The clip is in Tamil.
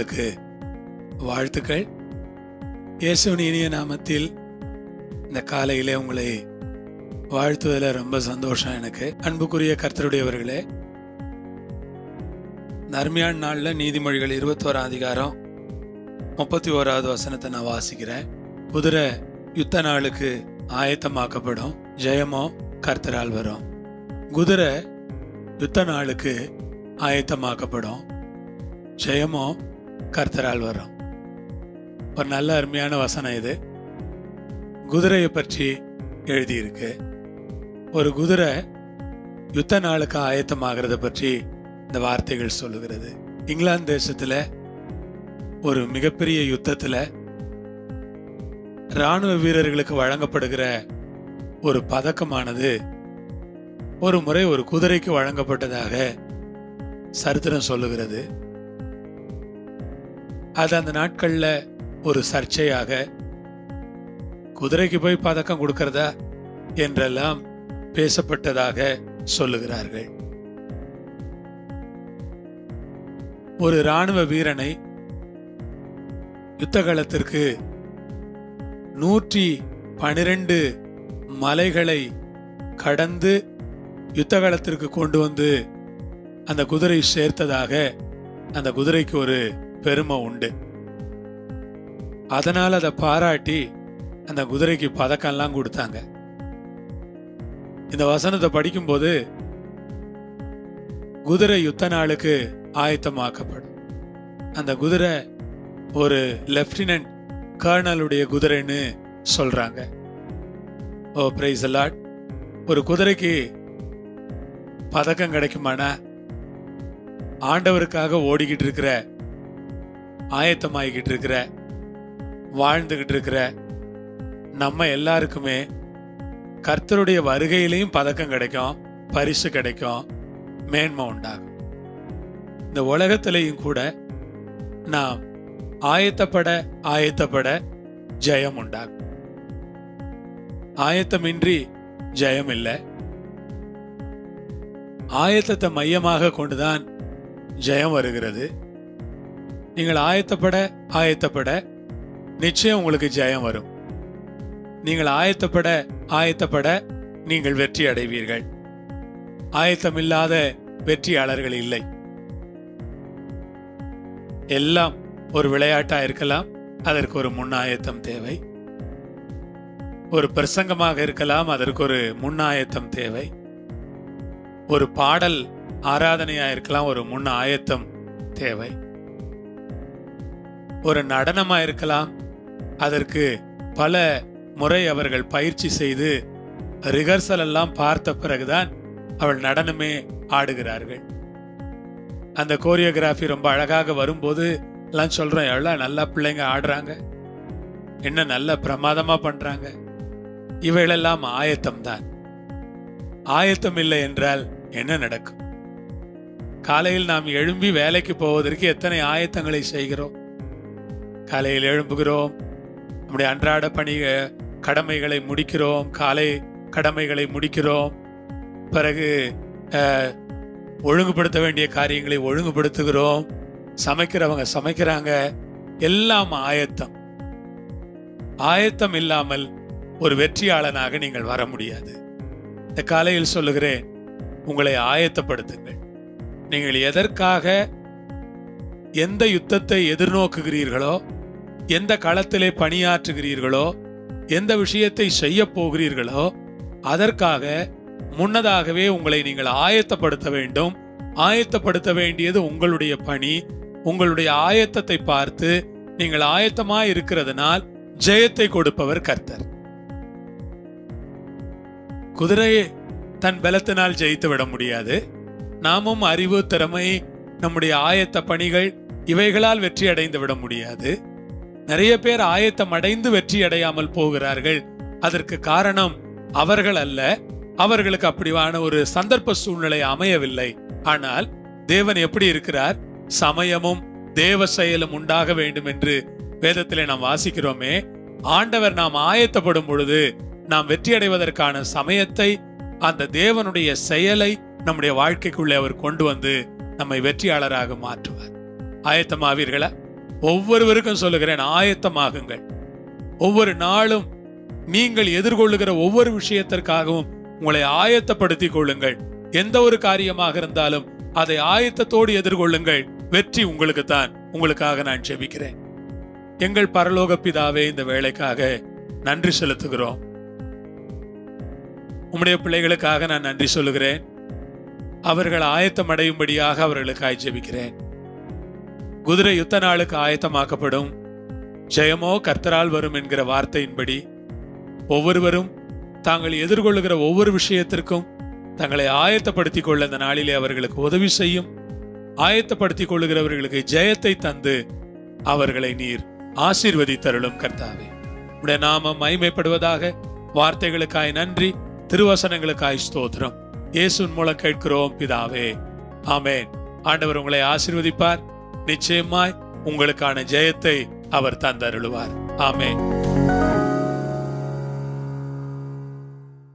உங்களுக்கு வாழ்த்துக்கள் இயேசுவின் இனிய நாமத்தில் இந்த காலையிலே உங்களை வாழ்த்துவதில் ரொம்ப சந்தோஷம் எனக்கு அன்புக்குரிய கர்த்தருடையவர்களே இந்த அருமையான நாளில் நீதிமொழிகள் இருபத்தோராம் அதிகாரம் முப்பத்தி ஓராவது வசனத்தை நான் வாசிக்கிறேன் குதிரை யுத்த நாளுக்கு ஆயத்தமாக்கப்படும் ஜெயமோ கர்த்தரால் வரும் குதிரை யுத்த நாளுக்கு ஆயத்தமாக்கப்படும் ஜெயமோ கர்த்தரால் வரும் ஒரு நல்ல அருமையான வசனம் இது குதிரையை பற்றி எழுதியிருக்கு ஒரு குதிரை யுத்த நாளுக்கு ஆயத்தமாகிறத பற்றி இந்த வார்த்தைகள் சொல்லுகிறது இங்கிலாந்து தேசத்துல ஒரு மிகப்பெரிய யுத்தத்துல ராணுவ வீரர்களுக்கு வழங்கப்படுகிற ஒரு பதக்கமானது ஒரு முறை ஒரு குதிரைக்கு வழங்கப்பட்டதாக சரித்திரம் சொல்லுகிறது அது அந்த நாட்கள்ல ஒரு சர்ச்சையாக குதிரைக்கு போய் பதக்கம் கொடுக்கறதா என்றெல்லாம் பேசப்பட்டதாக சொல்லுகிறார்கள் ஒரு ராணுவ வீரனை யுத்த காலத்திற்கு நூற்றி பனிரெண்டு மலைகளை கடந்து யுத்த காலத்திற்கு கொண்டு வந்து அந்த குதிரை சேர்த்ததாக அந்த குதிரைக்கு ஒரு பெருமை உண்டு அதனால் அதை பாராட்டி அந்த குதிரைக்கு பதக்கம்லாம் கொடுத்தாங்க இந்த வசனத்தை படிக்கும்போது குதிரை யுத்த நாளுக்கு ஆயத்தமாக்கப்படும் அந்த குதிரை ஒரு லெப்டினன்ட் கர்னலுடைய குதிரைன்னு சொல்றாங்க ஓ பிரைஸ் அலாட் ஒரு குதிரைக்கு பதக்கம் கிடைக்குமானா ஆண்டவருக்காக ஓடிக்கிட்டு இருக்கிற ஆயத்தமாகிக்கிட்டு இருக்கிற வாழ்ந்துகிட்டு இருக்கிற நம்ம எல்லாருக்குமே கர்த்தருடைய வருகையிலையும் பதக்கம் கிடைக்கும் பரிசு கிடைக்கும் மேன்மை உண்டாகும் இந்த உலகத்திலையும் கூட நாம் ஆயத்தப்பட ஆயத்தப்பட ஜெயம் உண்டாகும் ஆயத்தமின்றி ஜெயம் இல்லை ஆயத்தத்தை மையமாக கொண்டுதான் ஜெயம் வருகிறது நீங்கள் ஆயத்தப்பட ஆயத்தப்பட நிச்சயம் உங்களுக்கு ஜெயம் வரும் நீங்கள் ஆயத்தப்பட ஆயத்தப்பட நீங்கள் வெற்றி அடைவீர்கள் ஆயத்தமில்லாத வெற்றியாளர்கள் இல்லை எல்லாம் ஒரு விளையாட்டா இருக்கலாம் அதற்கு ஒரு முன்னாயத்தம் தேவை ஒரு பிரசங்கமாக இருக்கலாம் அதற்கு ஒரு முன்னாயத்தம் தேவை ஒரு பாடல் ஆராதனையா இருக்கலாம் ஒரு முன் ஆயத்தம் தேவை ஒரு நடனமா இருக்கலாம் அதற்கு பல முறை அவர்கள் பயிற்சி செய்து ரிஹர்சல் எல்லாம் பார்த்த பிறகுதான் அவள் நடனமே ஆடுகிறார்கள் அந்த கோரியோகிராஃபி ரொம்ப அழகாக வரும்போது எல்லாம் சொல்றோம் எவ்வளோ நல்லா பிள்ளைங்க ஆடுறாங்க என்ன நல்ல பிரமாதமா பண்றாங்க இவைகளெல்லாம் ஆயத்தம் தான் ஆயத்தம் இல்லை என்றால் என்ன நடக்கும் காலையில் நாம் எழும்பி வேலைக்கு போவதற்கு எத்தனை ஆயத்தங்களை செய்கிறோம் காலையில் எழும்புகிறோம் நம்முடைய அன்றாட பணி கடமைகளை முடிக்கிறோம் காலை கடமைகளை முடிக்கிறோம் பிறகு அஹ், ஒழுங்குபடுத்த வேண்டிய காரியங்களை ஒழுங்குபடுத்துகிறோம் சமைக்கிறவங்க சமைக்கிறாங்க எல்லாம் ஆயத்தம் ஆயத்தம் இல்லாமல் ஒரு வெற்றியாளனாக நீங்கள் வர முடியாது இந்த காலையில் சொல்லுகிறேன் உங்களை ஆயத்தப்படுத்துங்கள் நீங்கள் எதற்காக எந்த யுத்தத்தை எதிர்நோக்குகிறீர்களோ எந்த களத்திலே பணியாற்றுகிறீர்களோ எந்த விஷயத்தை செய்ய போகிறீர்களோ அதற்காக முன்னதாகவே உங்களை நீங்கள் ஆயத்தப்படுத்த வேண்டும் ஆயத்தப்படுத்த வேண்டியது உங்களுடைய பணி உங்களுடைய ஆயத்தத்தை பார்த்து நீங்கள் ஆயத்தமாய் இருக்கிறதுனால் ஜெயத்தை கொடுப்பவர் கர்த்தர் குதிரையை தன் பலத்தினால் ஜெயித்து விட முடியாது நாமும் அறிவு திறமை நம்முடைய ஆயத்த பணிகள் இவைகளால் வெற்றி அடைந்து விட முடியாது நிறைய பேர் ஆயத்தம் அடைந்து வெற்றி அடையாமல் போகிறார்கள் அதற்கு காரணம் அவர்கள் அல்ல அவர்களுக்கு அப்படிவான ஒரு சந்தர்ப்ப சூழ்நிலை அமையவில்லை ஆனால் தேவன் எப்படி இருக்கிறார் சமயமும் தேவ செயலும் உண்டாக வேண்டும் என்று வேதத்திலே நாம் வாசிக்கிறோமே ஆண்டவர் நாம் ஆயத்தப்படும் பொழுது நாம் வெற்றி அடைவதற்கான சமயத்தை அந்த தேவனுடைய செயலை நம்முடைய வாழ்க்கைக்குள்ளே அவர் கொண்டு வந்து நம்மை வெற்றியாளராக மாற்றுவார் ஆயத்தமாவீர்களா ஒவ்வொருவருக்கும் சொல்லுகிறேன் ஆயத்தமாகுங்கள் ஒவ்வொரு நாளும் நீங்கள் எதிர்கொள்ளுகிற ஒவ்வொரு விஷயத்திற்காகவும் உங்களை ஆயத்தப்படுத்திக் கொள்ளுங்கள் எந்த ஒரு காரியமாக இருந்தாலும் அதை ஆயத்தத்தோடு எதிர்கொள்ளுங்கள் வெற்றி உங்களுக்கு தான் உங்களுக்காக நான் ஜெபிக்கிறேன் எங்கள் பரலோக பிதாவே இந்த வேலைக்காக நன்றி செலுத்துகிறோம் உம்முடைய பிள்ளைகளுக்காக நான் நன்றி சொல்லுகிறேன் அவர்கள் ஆயத்தம் அடையும்படியாக அவர்களுக்காய் ஜெபிக்கிறேன் குதிரை யுத்த நாளுக்கு ஆயத்தமாக்கப்படும் ஜெயமோ கர்த்தரால் வரும் என்கிற வார்த்தையின்படி ஒவ்வொருவரும் தாங்கள் எதிர்கொள்ளுகிற ஒவ்வொரு விஷயத்திற்கும் தங்களை ஆயத்தப்படுத்திக் கொள்ள இந்த நாளிலே அவர்களுக்கு உதவி செய்யும் ஆயத்தப்படுத்திக் கொள்ளுகிறவர்களுக்கு ஜெயத்தை தந்து அவர்களை நீர் ஆசீர்வதித்தருளும் கர்த்தாவே உடைய நாமம் மைமைப்படுவதாக வார்த்தைகளுக்காய் நன்றி திருவசனங்களுக்காய் ஸ்தோத்திரம் இயேசுவின் மூலம் கேட்கிறோம் பிதாவே ஆமென் ஆண்டவர் உங்களை ஆசீர்வதிப்பார் நிச்சயமாய் உங்களுக்கான ஜெயத்தை அவர் தந்தருளுவார் ஆமென்